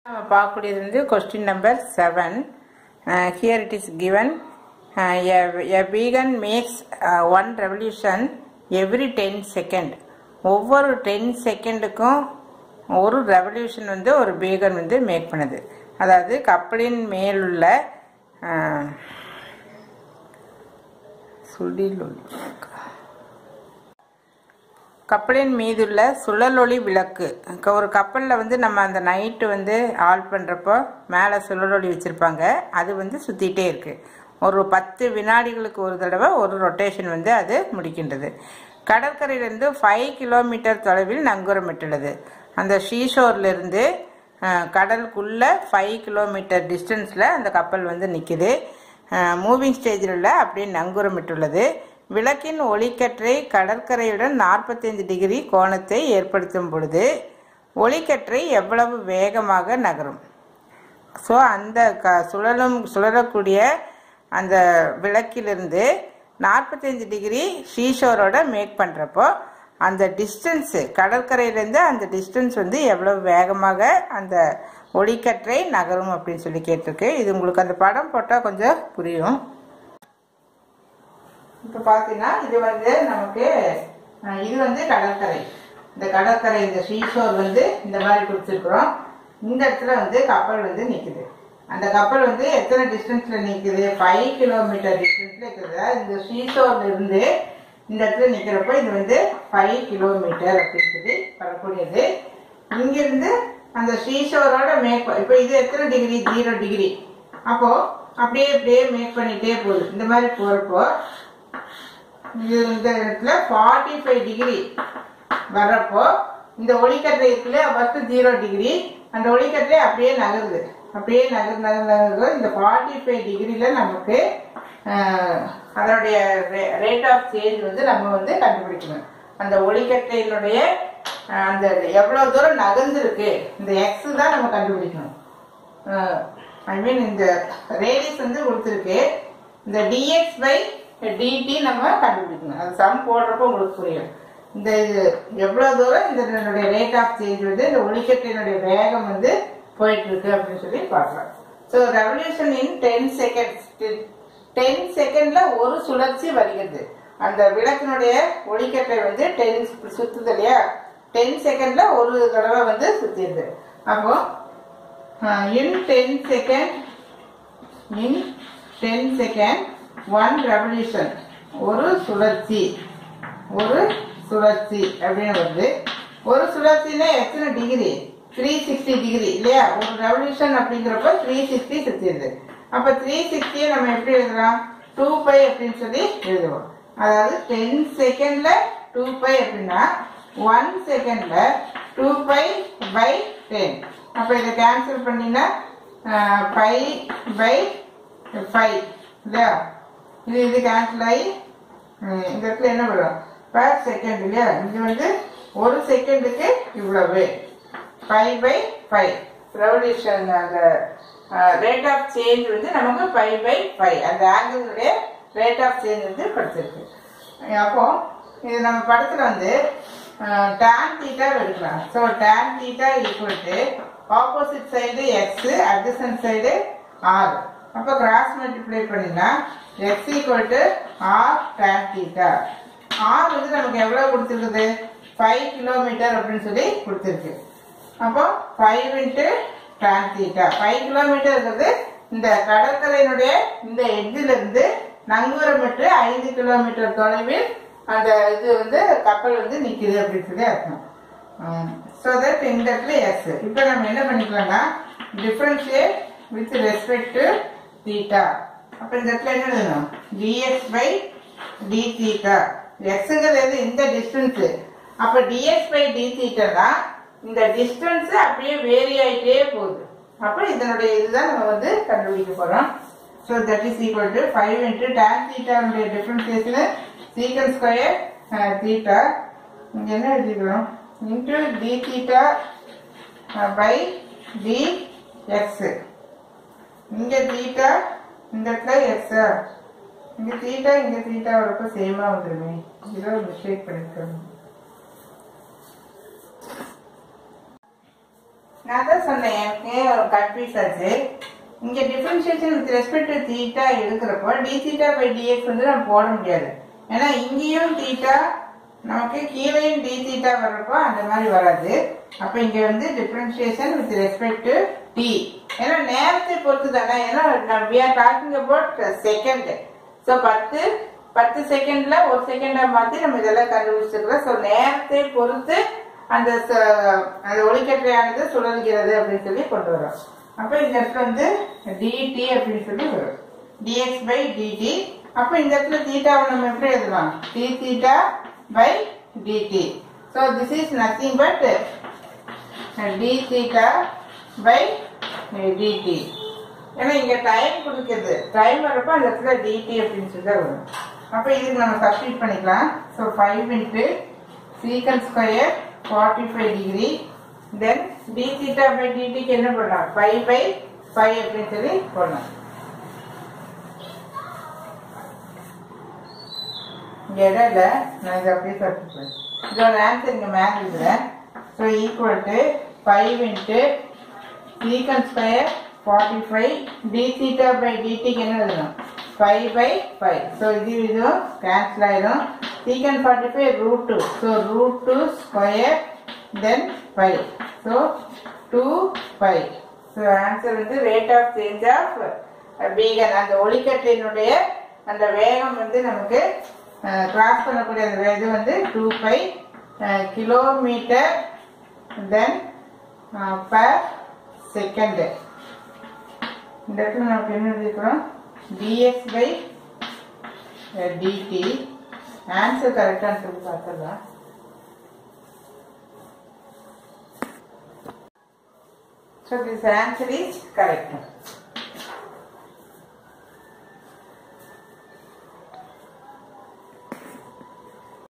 நம்ம பார்க்கக்கூடியது வந்து question number seven here it is given a beacon makes one revolution every ten second ஒவ்வொரு ten செகண்டுக்கும் ஒரு ரெவல்யூஷன் வந்து ஒரு பீகன் வந்து மேக் பண்ணுது அதாவது கப்பலின் மேலுள்ள அஹ், சுழில் ஒளி கப்பலின் மீதுள்ள சுழலொளி விளக்கு க- ஒரு கப்பலில் வந்து நம்ம அந்த நைட்டு வந்து ஆல் பண்ணுறப்போ மேலே சுழலொளி வச்சுருப்பாங்க அது வந்து சுற்றிட்டே இருக்குது ஒரு பத்து வினாடிகளுக்கு ஒரு தடவை ஒரு ரொட்டேஷன் வந்து அது முடிக்கின்றது கடற்கரையிலிருந்து ஃபைவ் கிலோமீட்டர் தொலைவில் நங்கூரமிட்டுள்ளது அந்த ஷீஷோர்லேருந்து கடலுக்குள்ளே ஃபைவ் கிலோமீட்டர் டிஸ்டன்ஸில் அந்த கப்பல் வந்து நிற்கிது மூவிங் ஸ்டேஜில் உள்ள அப்படியே நங்கூரமிட்டுள்ளது விளக்கின் ஒளிக்கற்றை கடற்கரையுடன் 45 டிகிரி கோணத்தை ஏற்படுத்தும் பொழுது ஒளிக்கற்றை எவ்வளவு வேகமாக நகரும் ஸோ அந்த க சுழலும் சுழலக்கூடிய அந்த விளக்கிலிருந்து 45 டிகிரி ஷீஷோரோட மேக் பண்ணுறப்போ அந்த டிஸ்டன்ஸு கடற்கரையிலேருந்து அந்த டிஸ்டன்ஸ் வந்து எவ்வளவு வேகமாக அந்த ஒளிக்கற்றை நகரும் அப்படின்னு சொல்லி கேட்டிருக்கு இது உங்களுக்கு அந்த படம் போட்டால் கொஞ்சம் புரியும் இப்போ பார்த்தீங்கன்னா இது வந்து நமக்கு அஹ், இது வந்து கடற்கரை இந்த கடற்கரை இந்த ஷீஷோர் வந்து இந்த மாதிரி கொடுத்துருக்குறோம் இந்த இடத்துல வந்து கப்பல் வந்து நிற்குது அந்த கப்பல் வந்து எத்தனை டிஸ்டன்ஸ்ல நிற்குது ஃபைவ் கிலோமீட்டர் டிஸ்டன்ஸ்ல இருக்குது அதாவது இந்த ஷீஷோர்ல இருந்து இந்த இடத்துல நிற்கிறப்போ இது வந்து ஃபைவ் கிலோமீட்டர் அப்படின்னு சொல்லி வரக்கூடியது இங்கிருந்து அந்த ஷீஷோரோட மேக் இப்போ இது எத்தனை டிகிரி ஜீரோ டிகிரி அப்போ அப்படியே அப்படியே மேக் பண்ணிட்டே போகுது இந்த மாதிரி போறப்போ இது இந்த இடத்துல ஃபார்ட்டி ஃபைவ் டிகிரி வர்றப்போ இந்த ஒளிக்கற்றை இருக்குல்ல ஃபர்ஸ்ட் ஜீரோ டிகிரி அந்த ஒளிக்கற்றை அப்படியே நகருது அப்படியே நகர் நகர் நகருது இந்த ஃபார்ட்டி ஃபைவ் டிகிரியில நமக்கு ஆஹ், அதனுடைய ரேட் ஆஃப் சேஞ்ச் வந்து நம்ம வந்து கண்டுபிடிக்கணும் அந்த ஒளிக்கற்றையினுடைய ஆஹ், அந்த எவ்வளவு தூரம் நகர்ந்துருக்கு இந்த எக்ஸ் தான் நம்ம கண்டுபிடிக்கணும் ஐ மீன் இந்த ரேடியஸ் வந்து கொடுத்துருக்கு இந்த டிஎக்ஸ் பை டிடி நம்ம கண்டுபிடிக்கணும் அது சம் போடுறப்போ உங்களுக்கு புரியும் இந்த இது எவ்வளவு தூரம் இந்த இதனுடைய ரேட் ஆஃப் சேஞ்ச் வந்து இந்த ஒளிக்கட்டினுடைய வேகம் வந்து போயிட்டு இருக்கு அப்படின்னு சொல்லி பார்க்கலாம் so revolution in ten seconds ten செகண்ட்ல ஒரு சுழற்சி வருகிறது அந்த விளக்கினுடைய ஒளிக்கட்டை வந்து டென் சுத்துது இல்லையா டென் செகண்ட்ல ஒரு தடவை வந்து சுத்திடுது அப்போ in ten second in ten second one revolution ஒரு சுழற்சி ஒரு சுழற்சி அப்படின்னு வருது ஒரு சுழற்சினா எத்தனை டிகிரி த்ரீ சிக்ஸ்டி டிகிரி இல்லையா ஒரு ரெவல்யூஷன் அப்படிங்கிறப்ப த்ரீ சிக்ஸ்டி சுத்திடுது அப்ப த்ரீ சிக்ஸ்டியை நம்ம எப்படி எழுதலாம் டூ பை அப்படின்னு சொல்லி எழுதுவோம் அதாவது டென் செகண்ட்ல டூ பை அப்படின்னா ஒன் செகண்ட்ல டூ பை பை டென் அப்ப இதை கேன்சல் பண்ணீங்கன்னா பை பை ஃபைவ் இல்லையா இது இது கேன்சல் ஆகி ஹம், இந்த இடத்துல என்ன வரும் பர் செகண்ட் இல்லையா இது வந்து ஒரு செகண்டுக்கு இவ்வளவு ஃபைவ் பை ஃபைவ் ரெவல்யூஷன் அந்த ரேட் ஆஃப் சேஞ்ச் வந்து நமக்கு ஃபைவ் பை ஃபைவ் அந்த ஆங்கிளுடைய ரேட் ஆஃப் சேஞ்ச் வந்து படிச்சிருக்கு அப்போ இது நம்ம படத்துல வந்து டேன் தீட்டா எடுக்கலாம் so tan theta equal to opposite side x adjacent side r அப்போ கிராஸ் மல்டிப்ளை பண்ணினா x equal to r tan theta r வந்து நமக்கு எவ்வளவு கொடுத்துருக்குது ஃபைவ் கிலோமீட்டர் அப்படின்னு சொல்லி கொடுத்துருக்கு அப்போ five into tan theta five kilometre இருக்கிறது இந்த கடற்கரையினுடைய இந்த எட்ஜில் இருந்து நங்கூரமிட்டு ஐந்து கிலோமீட்டர் தொலைவில் அந்த இது வந்து கப்பல் வந்து நிக்குது அப்படின்னு சொல்லி அர்த்தம் ஸோ தட் இந்த இடத்துல எஸ் இப்போ நம்ம என்ன பண்ணிக்கலாம்னா differentiate with respect to theta அப்போ இந்த இடத்துல என்ன எழுதணும் டிஎக்ஸ் பை டி தீட்டா எக்ஸுங்கிறது எது இந்த டிஸ்டன்ஸ் அப்போ டிஎக்ஸ் பை டி தீட்டானா இந்த டிஸ்டன்ஸ் அப்படியே வேரி ஆயிட்டே போகுது அப்போ இதனுடைய இதுதான் நம்ம வந்து கண்டுபிடிக்க போறோம் so that is equal to five into tan தீட்டாவுடைய டிஃபரன்சியேஷன் சீக்கன் ஸ்கொயர் தீட்டா இங்க என்ன எழுதிக்கிறோம் into d theta by d x இங்க தீட்டா இந்த இடத்துல எக்ஸ் இங்க தீட்டா இங்க தீட்டா வரப்ப சேமா வந்துருமே ஏதோ மிஸ்டேக் பண்ணிருக்கோம் நான் தான் சொன்னேன் எனக்கு கன்ஃபியூஸ் ஆச்சு இங்க differentiation with respect to theta எடுக்கிறப்போ டி தீட்டா பை டிஎக்ஸ் வந்து நம்ம போட முடியாது ஏன்னா இங்கேயும் தீட்டா நமக்கு கீழேயும் டி தீட்டா வர்றப்போ அந்த மாதிரி வராது அப்ப இங்க வந்து differentiation with respect to t ஏன்னா நேரத்தை பொறுத்து தானே ஏன்னா we are talking about second so பத்து பத்து செகண்ட்ல ஒரு செகண்டா மாத்தி நம்ம இதெல்லாம் கண்டுபிடிச்சிருக்கிறோம் ஸோ நேரத்தை பொறுத்து அந்த ச- அந்த ஒளிக்கற்றையானது சுழல்கிறது அப்படின்னு சொல்லி கொண்டு வரோம் அப்ப இந்த இடத்துல வந்து dt அப்படின்னு சொல்லி வரும் dx பை dt அப்ப இந்த இடத்துல தீட்டாவை நம்ம எப்படி எழுதலாம் d theta by dt so this is nothing but d theta by dt ஏன்னா இங்க டைம் கொடுக்குது டைம் வரப்ப அந்த இடத்துல dt அப்படின்னு சொல்லி தான் வரும் அப்ப இதுக்கு நம்ம சப்ஸ்டிட் பண்ணிக்கலாம் so five into secant square forty five degree then d theta by டிடிக்கு என்ன பண்ணலாம் ஃபைவ் பை ஃபைவ் அப்படின்னு சொல்லி போடலாம் இங்க இடம் இல்லை நான் இதை அப்படியே சப்ஸ்டிட் இதோட ஆன்சர் இங்க மேலே இருக்கிறேன் so equal to five into secant square forty five d theta by டிடிக்கு என்ன எழுதணும் ஃபைவ் பை ஃபைவ் ஸோ இது இதுவும் கேன்சல் ஆயிடும் secant forty five root two so root two square then five so two five so answer வந்து rate of change of beacon அந்த ஒளிக்கட்டினுடைய அந்த வேகம் வந்து நமக்கு கிராஸ் பண்ணக்கூடிய அந்த இது வந்து two five kilometre then per second இந்த இடத்துல நமக்கு என்ன எழுதிக்கிறோம் டிஎக்ஸ் பை டிடி ஆன்சர் கரெக்டானு சொல்லி பார்த்துடலாம் So this answer is correct.